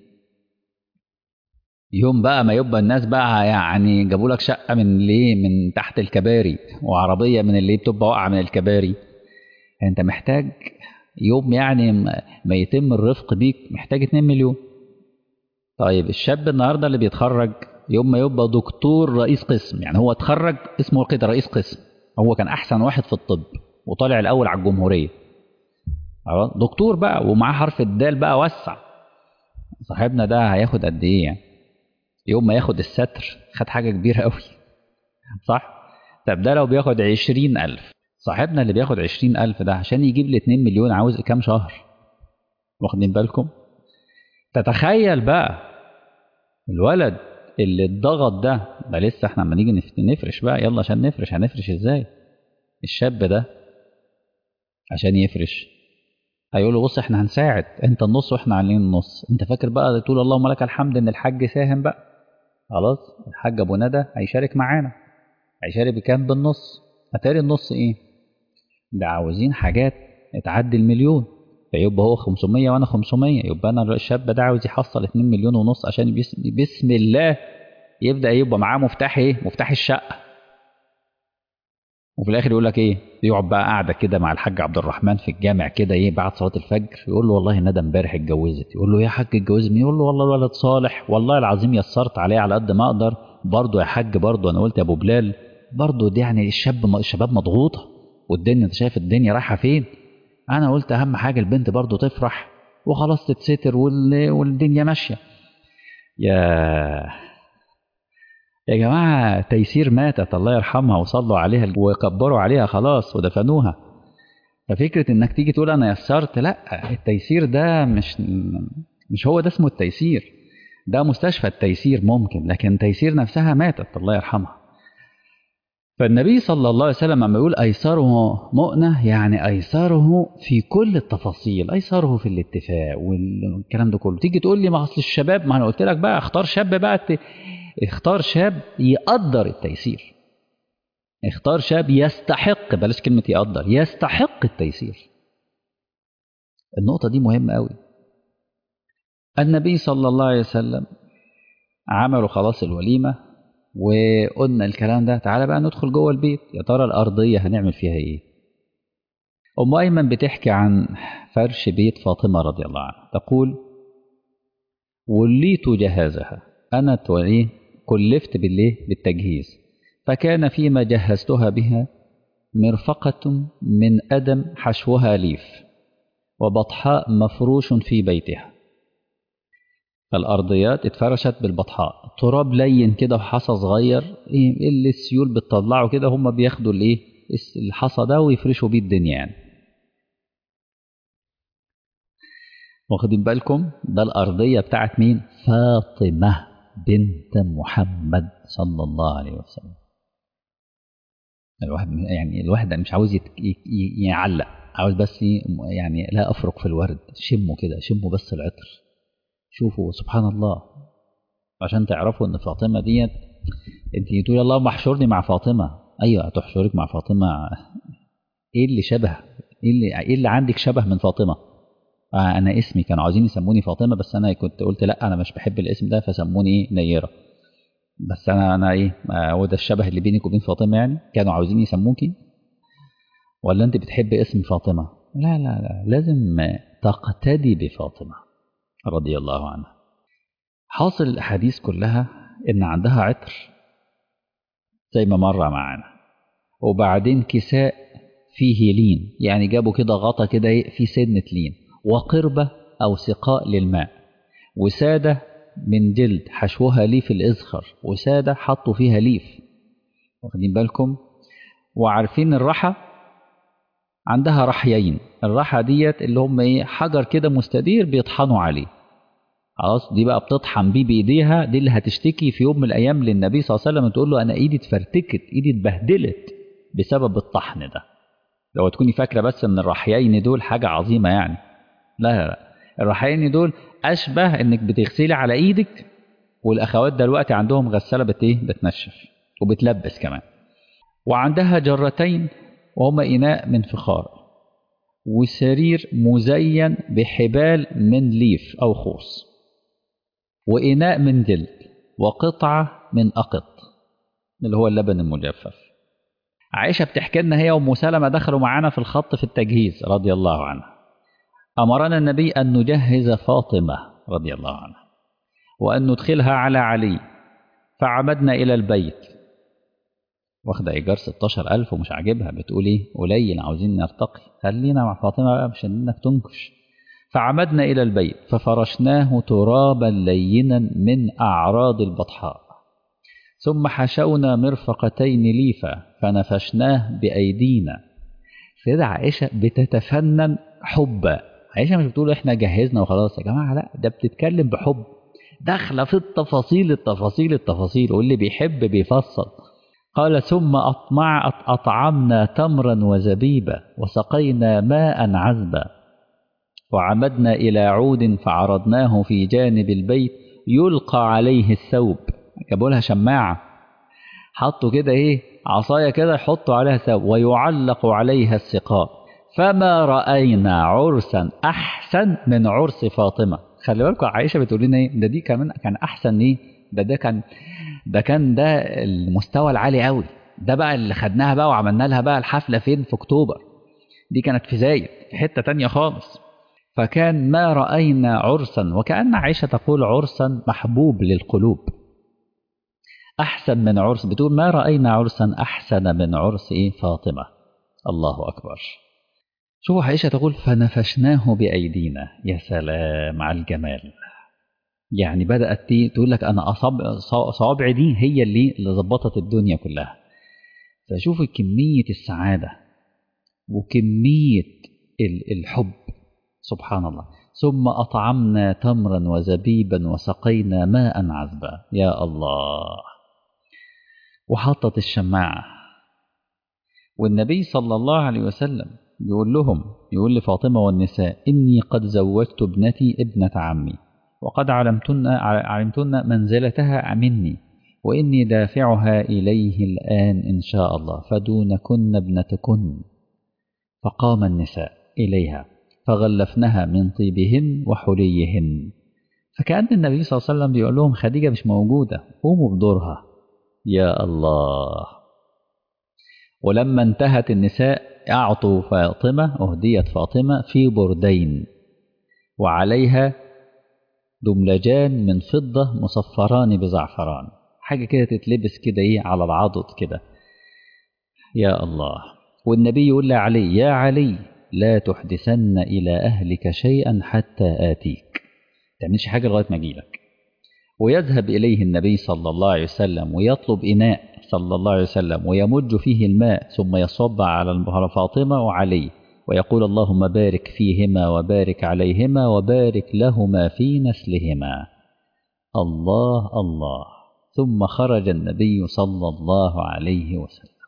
يوم بقى ما يبقى الناس بقى يعني جابوا لك شقه من ليه من تحت الكباري وعربيه من اللي بتبقى واقعه من الكباري انت محتاج يوم يعني ما يتم الرفق بيك محتاج 2 مليون طيب الشاب النهارده اللي بيتخرج يوم ما يبقى دكتور رئيس قسم يعني هو اتخرج اسمه كده رئيس قسم هو كان احسن واحد في الطب وطالع الاول على الجمهوريه دكتور بقى ومعاه حرف الدال بقى وسع صاحبنا ده هياخد قد ايه يعني يوم ما ياخد الستر خد حاجة كبيرة قوي صح؟ طب ده لو بياخد عشرين ألف صاحبنا اللي بياخد عشرين ألف ده عشان يجيب لي اتنين مليون عاوز كام شهر واخدين بالكم؟ تتخيل بقى الولد اللي اتضغط ده ده لسه احنا لما نيجي نفرش بقى يلا عشان نفرش هنفرش ازاي؟ الشاب ده عشان يفرش هيقول له بص احنا هنساعد انت النص واحنا علينا النص انت فاكر بقى تقول اللهم لك الحمد ان الحاج ساهم بقى خلاص الحاج ابو ندى هيشارك معانا هيشارك بكام بالنص اتاري النص ايه ده عاوزين حاجات تعدي المليون فيبقى هو 500 وانا 500 يبقى انا الشاب ده عاوز يحصل 2 مليون ونص عشان بسم, بسم الله يبدا يبقى معاه مفتاح ايه مفتاح الشقه وفي الاخر يقول لك ايه يقعد بقى قاعده كده مع الحاج عبد الرحمن في الجامع كده ايه بعد صلاه الفجر يقول له والله ندى امبارح اتجوزت يقول له يا حاج اتجوزت مين يقول له والله الولد صالح والله العظيم يسرت عليه على قد ما اقدر برضه يا حاج برضه انا قلت يا ابو بلال برضه دي يعني الشاب الشباب مضغوطه والدنيا انت شايف الدنيا رايحه فين انا قلت اهم حاجه البنت برضه تفرح وخلاص تتستر والدنيا ماشيه يا يا جماعة تيسير ماتت الله يرحمها وصلوا عليها وكبروا عليها خلاص ودفنوها ففكرة انك تيجي تقول انا يسرت لا التيسير ده مش مش هو ده اسمه التيسير ده مستشفى التيسير ممكن لكن تيسير نفسها ماتت الله يرحمها فالنبي صلى الله عليه وسلم لما يقول ايسره مؤنة يعني ايسره في كل التفاصيل ايسره في الاتفاق والكلام ده كله تيجي تقول لي ما اصل الشباب ما انا قلت لك بقى اختار شاب بقى اختار شاب يقدر التيسير اختار شاب يستحق بلاش كلمة يقدر يستحق التيسير النقطة دي مهمة قوي النبي صلى الله عليه وسلم عملوا خلاص الوليمة وقلنا الكلام ده تعالى بقى ندخل جوه البيت يا ترى الأرضية هنعمل فيها ايه أم أيمن بتحكي عن فرش بيت فاطمة رضي الله عنها تقول وليت جهازها أنا ايه كلفت بالإيه بالتجهيز فكان فيما جهزتها بها مرفقة من أدم حشوها ليف وبطحاء مفروش في بيتها فالأرضيات اتفرشت بالبطحاء تراب لين كده وحصى صغير إيه اللي السيول بتطلعه كده هم بياخدوا الايه الحصى ده ويفرشوا بيه الدنيا يعني واخدين بالكم ده الأرضية بتاعت مين فاطمة بنت محمد صلى الله عليه وسلم الواحد يعني الواحد مش عاوز يعلق عاوز بس يعني لا افرق في الورد شموا كده شموا بس العطر شوفوا سبحان الله عشان تعرفوا ان فاطمه ديت انت تقول اللهم احشرني مع فاطمه ايوه هتحشرك مع فاطمه ايه اللي شبه ايه اللي ايه اللي عندك شبه من فاطمه آه انا اسمي كانوا عاوزين يسموني فاطمه بس انا كنت قلت لا انا مش بحب الاسم ده فسموني ايه نيره بس انا انا ايه هو ده الشبه اللي بينك وبين فاطمه يعني كانوا عاوزين يسموكي ولا انت بتحب اسم فاطمه لا لا لا لازم تقتدي بفاطمه رضي الله عنها حاصل الاحاديث كلها ان عندها عطر زي ما مر معانا وبعدين كساء فيه لين يعني جابوا كده غطا كده ايه في سنة لين وقربة أو سقاء للماء وسادة من جلد حشوها ليف الإزخر وسادة حطوا فيها ليف واخدين بالكم وعارفين الرحى عندها رحيين الرحى ديت اللي هم ايه حجر كده مستدير بيطحنوا عليه خلاص دي بقى بتطحن بيه بايديها دي اللي هتشتكي في يوم من الايام للنبي صلى الله عليه وسلم تقول له انا ايدي اتفرتكت ايدي اتبهدلت بسبب الطحن ده لو تكوني فاكره بس ان الرحيين دول حاجه عظيمه يعني لا لا لا الرحيين دول اشبه انك بتغسلي على ايدك والاخوات دلوقتي عندهم غساله بت ايه بتنشف وبتلبس كمان وعندها جرتين وهما اناء من فخار وسرير مزين بحبال من ليف او خوص واناء من جلد وقطعه من اقط اللي هو اللبن المجفف عائشه بتحكي لنا هي وام سلمه دخلوا معانا في الخط في التجهيز رضي الله عنها امرنا النبي ان نجهز فاطمه رضي الله عنها وان ندخلها على علي فعمدنا الى البيت واخده ايجار 16000 ومش عاجبها بتقول ايه قليل عاوزين نرتقي خلينا مع فاطمه بقى مش انك تنكش فعمدنا الى البيت ففرشناه ترابا لينا من اعراض البطحاء ثم حشونا مرفقتين ليفا فنفشناه بايدينا سيدة عائشه بتتفنن حبا عائشه مش بتقول احنا جهزنا وخلاص يا جماعه لا ده بتتكلم بحب داخله في التفاصيل التفاصيل التفاصيل واللي بيحب بيفصل قال ثم أطمع أطعمنا تمرا وزبيبا وسقينا ماء عذبا وعمدنا إلى عود فعرضناه في جانب البيت يلقى عليه الثوب جابوا لها شماعة حطوا كده إيه عصاية كده يحطوا عليها ثوب ويعلق عليها السقاء فما رأينا عرسا أحسن من عرس فاطمة خلي بالكم عائشة بتقول لنا إيه ده دي كمان كان أحسن إيه ده ده كان ده كان ده المستوى العالي قوي ده بقى اللي خدناها بقى وعملنا لها بقى الحفلة فين في أكتوبر دي كانت في زايد في حتة تانية خالص فكان ما رأينا عرسا وكأن عائشة تقول عرسا محبوب للقلوب أحسن من عرس بتقول ما رأينا عرسا أحسن من عرس إيه فاطمة الله أكبر شوفوا عائشة تقول فنفشناه بأيدينا يا سلام على الجمال يعني بدأت تقول لك أنا صوابعي دي هي اللي اللي ظبطت الدنيا كلها فشوفي كمية السعادة وكمية الحب سبحان الله ثم أطعمنا تمرا وزبيبا وسقينا ماء عذبا يا الله وحطت الشماعة والنبي صلى الله عليه وسلم يقول لهم يقول لفاطمة والنساء إني قد زوجت ابنتي ابنة عمي وقد علمتن علمتن منزلتها مني وإني دافعها إليه الآن إن شاء الله فدونكن ابنتكن فقام النساء إليها فغلفنها من طيبهن وحليهن فكأن النبي صلى الله عليه وسلم بيقول لهم خديجة مش موجودة قوموا بدورها يا الله ولما انتهت النساء أعطوا فاطمة أهديت فاطمة في بردين وعليها دملجان من فضة مصفران بزعفران حاجة كده تتلبس كده ايه على العضد كده يا الله والنبي يقول لعلي يا علي لا تحدثن إلى أهلك شيئا حتى آتيك تعملش حاجة لغاية ما أجيلك ويذهب إليه النبي صلى الله عليه وسلم ويطلب إناء صلى الله عليه وسلم ويمج فيه الماء ثم يصب على فاطمة وعلي ويقول اللهم بارك فيهما وبارك عليهما وبارك لهما في نسلهما الله الله ثم خرج النبي صلى الله عليه وسلم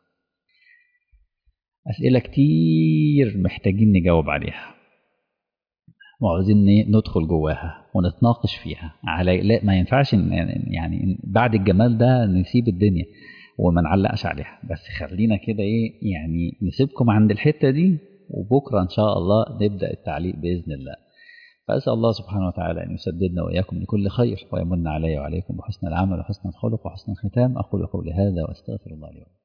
أسئلة كتير محتاجين نجاوب عليها وعاوزين ندخل جواها ونتناقش فيها على لا ما ينفعش يعني بعد الجمال ده نسيب الدنيا وما نعلقش عليها بس خلينا كده ايه يعني نسيبكم عند الحته دي وبكرة إن شاء الله نبدأ التعليق بإذن الله فأسأل الله سبحانه وتعالى أن يسددنا وإياكم لكل خير ويمن علي وعليكم بحسن العمل وحسن الخلق وحسن الختام أقول قولي هذا وأستغفر الله لي ولكم